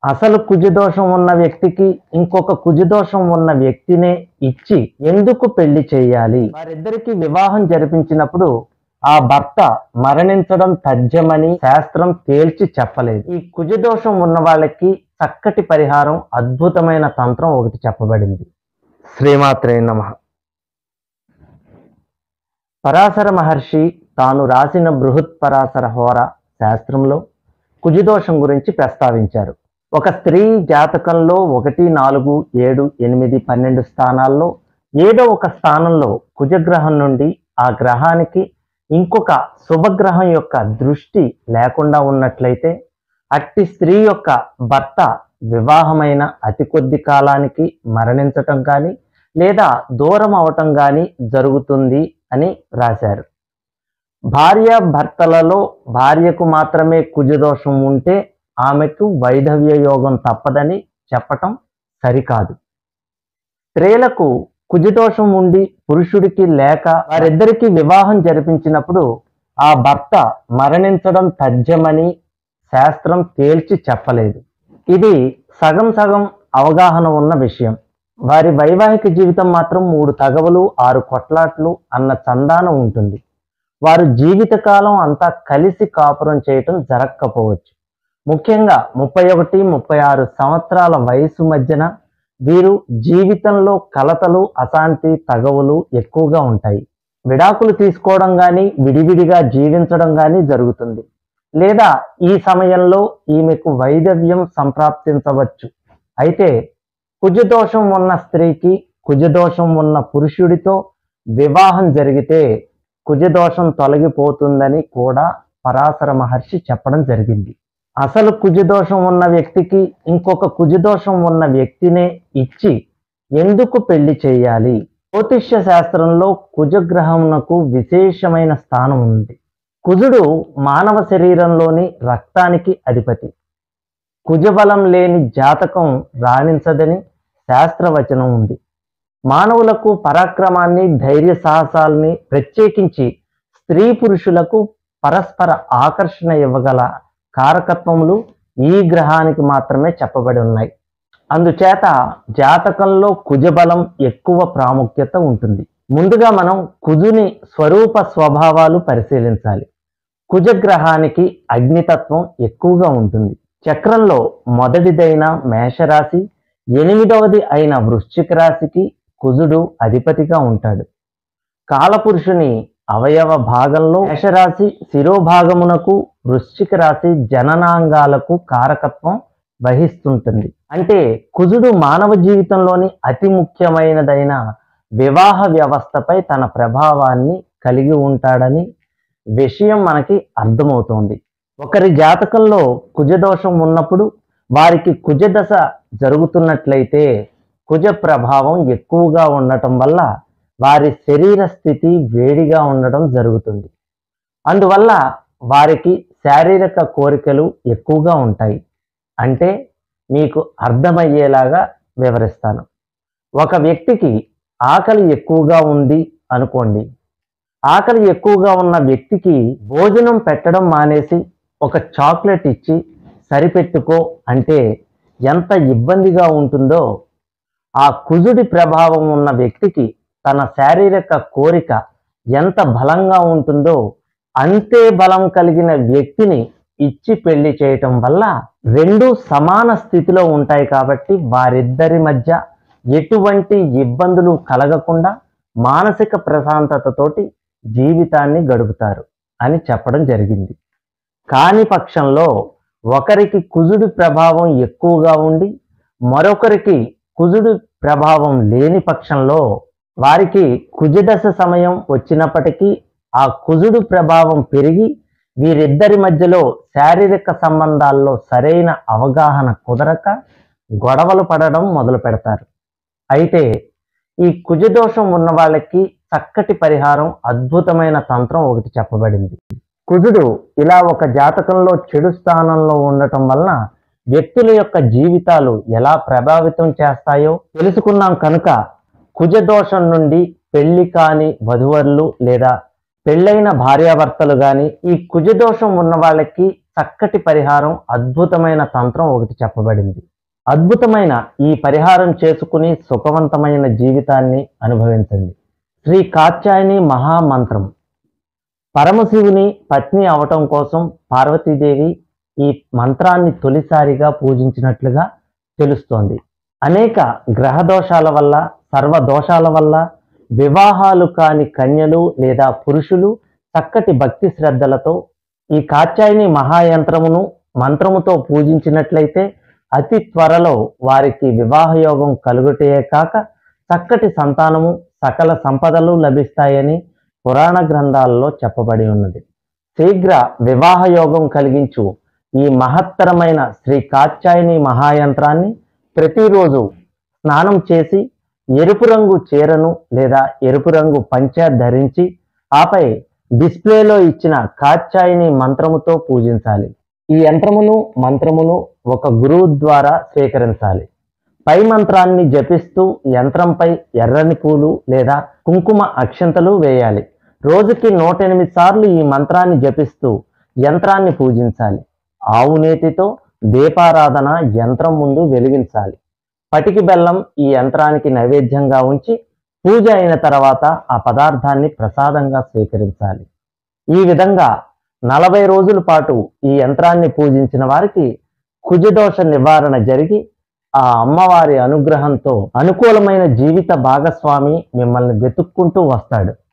అసలు కుజదోషం ఉన్న వ్యక్తికి ఇంకొక కుజదోషం ఉన్న వ్యక్తినే ఇచ్చి ఎందుకు పెళ్లి చేయాలి వారిద్దరికి వివాహం జరిపించినప్పుడు ఆ భర్త మరణించడం తథ్యమని శాస్త్రం తేల్చి చెప్పలేదు ఈ కుజదోషం ఉన్న వాళ్ళకి చక్కటి పరిహారం అద్భుతమైన తంత్రం ఒకటి చెప్పబడింది శ్రీమాత్రే నమ పరాశర మహర్షి తాను రాసిన బృహత్ పరాశర హోర శాస్త్రంలో కుజదోషం గురించి ప్రస్తావించారు ఒక స్త్రీ జాతకంలో ఒకటి నాలుగు ఏడు ఎనిమిది పన్నెండు స్థానాల్లో ఏదో ఒక స్థానంలో కుజగ్రహం నుండి ఆ గ్రహానికి ఇంకొక శుభగ్రహం యొక్క దృష్టి లేకుండా ఉన్నట్లయితే అట్టి స్త్రీ యొక్క భర్త వివాహమైన అతి కొద్ది కాలానికి మరణించటం కానీ లేదా దూరం అవటం కానీ జరుగుతుంది అని రాశారు భార్య భర్తలలో భార్యకు మాత్రమే కుజదోషం ఉంటే ఆమెకు వైధవ్య యోగం తప్పదని చెప్పటం సరికాదు స్త్రీలకు కుజదోషం ఉండి పురుషుడికి లేక వారిద్దరికి వివాహం జరిపించినప్పుడు ఆ భర్త మరణించడం తథ్యమని శాస్త్రం తేల్చి చెప్పలేదు ఇది సగం సగం అవగాహన ఉన్న విషయం వారి వైవాహిక జీవితం మాత్రం మూడు తగవలు ఆరు కొట్లాట్లు అన్న చందానం ఉంటుంది వారు జీవితకాలం అంతా కలిసి కాపురం చేయటం జరగకపోవచ్చు ముఖ్యంగా ముప్పై ఒకటి ముప్పై ఆరు సంవత్సరాల వయసు మధ్యన వీరు జీవితంలో కలతలు అశాంతి తగవులు ఎక్కువగా ఉంటాయి విడాకులు తీసుకోవడం కానీ విడివిడిగా జీవించడం కానీ జరుగుతుంది లేదా ఈ సమయంలో ఈమెకు వైదవ్యం సంప్రాప్తించవచ్చు అయితే కుజదోషం ఉన్న స్త్రీకి కుజదోషం ఉన్న పురుషుడితో వివాహం జరిగితే కుజదోషం తొలగిపోతుందని కూడా పరాశర మహర్షి చెప్పడం జరిగింది అసలు కుజదోషం ఉన్న వ్యక్తికి ఇంకొక కుజదోషం ఉన్న వ్యక్తినే ఇచ్చి ఎందుకు పెళ్లి చేయాలి జ్యోతిష్య శాస్త్రంలో కుజగ్రహమునకు విశేషమైన స్థానం ఉంది కుజుడు మానవ శరీరంలోని రక్తానికి అధిపతి కుజబలం లేని జాతకం రాణించదని శాస్త్రవచనం ఉంది మానవులకు పరాక్రమాన్ని ధైర్య సాహసాల్ని ప్రత్యేకించి స్త్రీ పురుషులకు పరస్పర ఆకర్షణ ఇవ్వగల కారకత్వములు ఈ గ్రహానికి మాత్రమే చెప్పబడి ఉన్నాయి అందుచేత జాతకంలో కుజబలం ఎక్కువ ప్రాముఖ్యత ఉంటుంది ముందుగా మనం కుజుని స్వరూప స్వభావాలు పరిశీలించాలి కుజగ్రహానికి అగ్నితత్వం ఎక్కువగా ఉంటుంది చక్రంలో మొదటిదైన మేషరాశి ఎనిమిదవది అయిన వృశ్చిక రాశికి కుజుడు అధిపతిగా ఉంటాడు కాలపురుషుని అవయవ భాగంలో మేషరాశి శిరోభాగమునకు వృశ్చిక రాశి జననాంగాలకు కారకత్వం వహిస్తుంటుంది అంటే కుజుడు మానవ జీవితంలోని అతి ముఖ్యమైనదైన వివాహ వ్యవస్థపై తన ప్రభావాన్ని కలిగి ఉంటాడని విషయం మనకి అర్థమవుతోంది ఒకరి జాతకంలో కుజదోషం ఉన్నప్పుడు వారికి కుజదశ జరుగుతున్నట్లయితే కుజ ప్రభావం ఎక్కువగా ఉండటం వల్ల వారి శరీర స్థితి వేడిగా ఉండడం జరుగుతుంది అందువల్ల వారికి శారీరక కోరికలు ఎక్కువగా ఉంటాయి అంటే మీకు అర్థమయ్యేలాగా వివరిస్తాను ఒక వ్యక్తికి ఆకలి ఎక్కువగా ఉంది అనుకోండి ఆకలి ఎక్కువగా ఉన్న వ్యక్తికి భోజనం పెట్టడం మానేసి ఒక చాక్లెట్ ఇచ్చి సరిపెట్టుకో అంటే ఎంత ఇబ్బందిగా ఉంటుందో ఆ కుజుడి ప్రభావం ఉన్న వ్యక్తికి తన శారీరక కోరిక ఎంత బలంగా ఉంటుందో అంతే బలం కలిగిన వ్యక్తిని ఇచ్చి పెళ్లి చేయటం వల్ల రెండు సమాన స్థితిలో ఉంటాయి కాబట్టి వారిద్దరి మధ్య ఎటువంటి ఇబ్బందులు కలగకుండా మానసిక ప్రశాంతతతోటి జీవితాన్ని గడుపుతారు అని చెప్పడం జరిగింది కాని పక్షంలో ఒకరికి కుజుడి ప్రభావం ఎక్కువగా ఉండి మరొకరికి కుజుడి ప్రభావం లేని పక్షంలో వారికి కుజదశ సమయం వచ్చినప్పటికీ ఆ కుజుడు ప్రభావం పెరిగి వీరిద్దరి మధ్యలో శారీరక సంబంధాల్లో సరైన అవగాహన కుదరక గొడవలు పడడం మొదలు పెడతారు అయితే ఈ కుజదోషం ఉన్న వాళ్ళకి చక్కటి పరిహారం అద్భుతమైన తంత్రం ఒకటి చెప్పబడింది కుజుడు ఇలా ఒక జాతకంలో చెడు స్థానంలో ఉండటం వలన వ్యక్తుల యొక్క జీవితాలు ఎలా ప్రభావితం చేస్తాయో తెలుసుకున్నాం కనుక కుజదోషం నుండి పెళ్లి కాని వధువరులు లేదా పెళ్ళైన భార్యాభర్తలు గాని ఈ కుజదోషం ఉన్న వాళ్ళకి చక్కటి పరిహారం అద్భుతమైన తంత్రం ఒకటి చెప్పబడింది అద్భుతమైన ఈ పరిహారం చేసుకుని సుఖవంతమైన జీవితాన్ని అనుభవించండి శ్రీ కాత్యాయని మహామంత్రం పరమశివుని పత్ని అవటం కోసం పార్వతీదేవి ఈ మంత్రాన్ని తొలిసారిగా పూజించినట్లుగా తెలుస్తోంది అనేక గ్రహ దోషాల వల్ల సర్వ దోషాల వల్ల వివాహాలు కాని కన్యలు లేదా పురుషులు చక్కటి భక్తి శ్రద్ధలతో ఈ కాత్యాయని మహాయంత్రమును మంత్రముతో పూజించినట్లయితే అతి త్వరలో వారికి వివాహ యోగం కలుగుటే కాక చక్కటి సంతానము సకల సంపదలు లభిస్తాయని పురాణ గ్రంథాలలో చెప్పబడి ఉన్నది శీఘ్ర వివాహ యోగం కలిగించు ఈ మహత్తరమైన శ్రీ కాత్యాయని మహాయంత్రాన్ని ప్రతిరోజు స్నానం చేసి ఎరుపు రంగు చీరను లేదా ఎరుపు రంగు పంచ ధరించి ఆపై డిస్ప్లేలో ఇచ్చిన కాత్యాయని మంత్రముతో పూజించాలి ఈ యంత్రమును మంత్రమును ఒక గురువు ద్వారా స్వీకరించాలి పై మంత్రాన్ని జపిస్తూ యంత్రంపై ఎర్రని పూలు లేదా కుంకుమ అక్షంతలు వేయాలి రోజుకి నూట ఎనిమిది సార్లు ఈ మంత్రాన్ని జపిస్తూ యంత్రాన్ని పూజించాలి ఆవు నేతితో దీపారాధన యంత్రం ముందు వెలిగించాలి పటికి బెల్లం ఈ యంత్రానికి నైవేద్యంగా ఉంచి పూజ అయిన తర్వాత ఆ పదార్థాన్ని ప్రసాదంగా స్వీకరించాలి ఈ విధంగా నలభై రోజుల పాటు ఈ యంత్రాన్ని పూజించిన వారికి కుజదోష నివారణ జరిగి ఆ అమ్మవారి అనుగ్రహంతో అనుకూలమైన జీవిత భాగస్వామి మిమ్మల్ని వెతుక్కుంటూ వస్తాడు